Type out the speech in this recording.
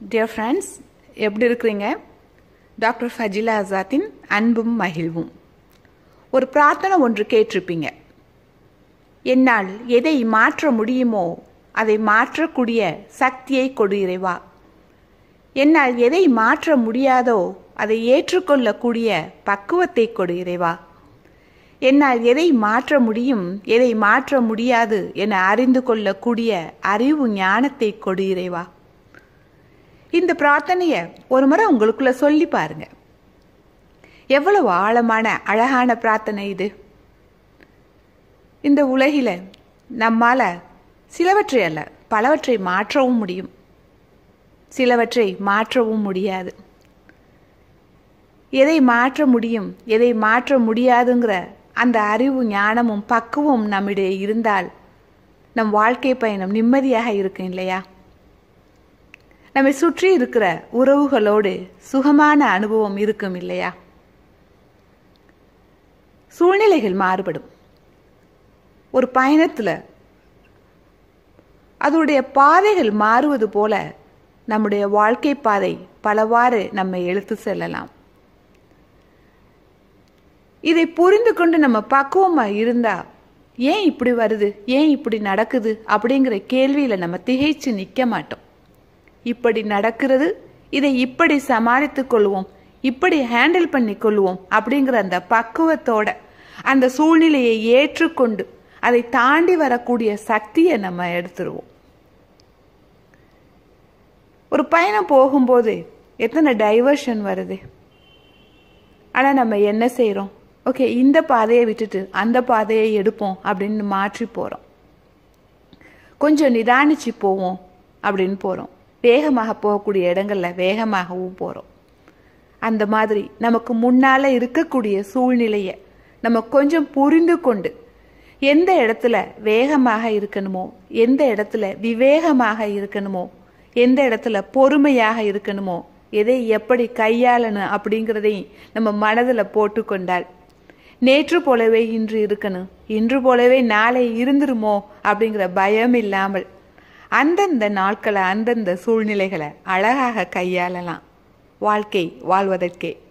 dear friends எப்படி இருக்கிறீங்க doctor ஃபஜிலா ஆசாத்தின் அன்பும் மகிழ்வும் ஒரு பிரார்த்தனை ஒன்று கேட்டிருப்பீங்க என்னால் எதை மாற்ற முடியுமோ அதை மாற்றக்கூடிய சக்தியை கொடு இறைவா என்னால் எதை மாற்ற முடியாதோ அதை ஏற்றுக்கொள்ளக்கூடிய பக்குவத்தை கொடு இறைவா என்னால் எதை மாற்ற முடியும் எதை மாற்ற முடியாது என அறிந்து கொள்ளக்கூடிய அறிவு ஞானத்தை கொடு இறைவா இந்த பிரார்த்தனையை ஒரு முறை உங்களுக்குள்ள சொல்லி பாருங்க எவ்வளவு ஆழமான அழகான பிரார்த்தனை இது இந்த உலகில நம்மால சிலவற்றை அல்ல பலவற்றை மாற்றவும் முடியும் சிலவற்றை மாற்றவும் முடியாது எதை மாற்ற முடியும் எதை மாற்ற முடியாதுங்கிற அந்த அறிவு ஞானமும் பக்குவம் நம்மிடையே இருந்தால் நம் வாழ்க்கை பயணம் நிம்மதியாக இருக்கும் இல்லையா நம்மை சுற்றி இருக்கிற உறவுகளோடு சுகமான அனுபவம் இருக்கும் இல்லையா சூழ்நிலைகள் மாறுபடும் ஒரு பயணத்தில் அதோடைய பாதைகள் மாறுவது போல நம்முடைய வாழ்க்கை பாதை பலவாறு நம்மை எழுத்து செல்லலாம் இதை புரிந்து கொண்டு நம்ம பக்குவமா இருந்தா ஏன் இப்படி வருது ஏன் இப்படி நடக்குது அப்படிங்கிற கேள்வியில நம்ம திகைச்சு நிக்க மாட்டோம் இப்படி நடக்கிறது இதை இப்படி சமாளித்துக் கொள்வோம் இப்படி ஹேண்டில் பண்ணி கொள்வோம் அப்படிங்கிற அந்த பக்குவத்தோட அந்த சூழ்நிலையை ஏற்றுக்கொண்டு அதை தாண்டி வரக்கூடிய சக்தியை நம்ம எடுத்துருவோம் ஒரு பயணம் போகும்போது எத்தனை டைவர்ஷன் வருது ஆனால் நம்ம என்ன செய்கிறோம் ஓகே இந்த பாதையை விட்டுட்டு அந்த பாதையை எடுப்போம் அப்படின்னு மாற்றி போகிறோம் கொஞ்சம் நிதானிச்சு போவோம் அப்படின்னு போகிறோம் வேகமாக போகக்கூடிய இடங்கள்ல வேகமாகவும் போகிறோம் அந்த மாதிரி நமக்கு முன்னால இருக்கக்கூடிய சூழ்நிலையை நம்ம கொஞ்சம் புரிந்து கொண்டு எந்த இடத்துல வேகமாக இருக்கணுமோ எந்த இடத்துல விவேகமாக இருக்கணுமோ எந்த இடத்துல பொறுமையாக இருக்கணுமோ எதை எப்படி கையாளணும் அப்படிங்கிறதையும் நம்ம மனதில் போட்டுக்கொண்டால் நேற்று போலவே இன்று இருக்கணும் இன்று போலவே நாளை இருந்துருமோ அப்படிங்கிற பயம் இல்லாமல் அந்தந்த நாட்களை அந்தந்த சூழ்நிலைகளை அழகாக கையாளலாம் வாழ்க்கை வாழ்வதற்கே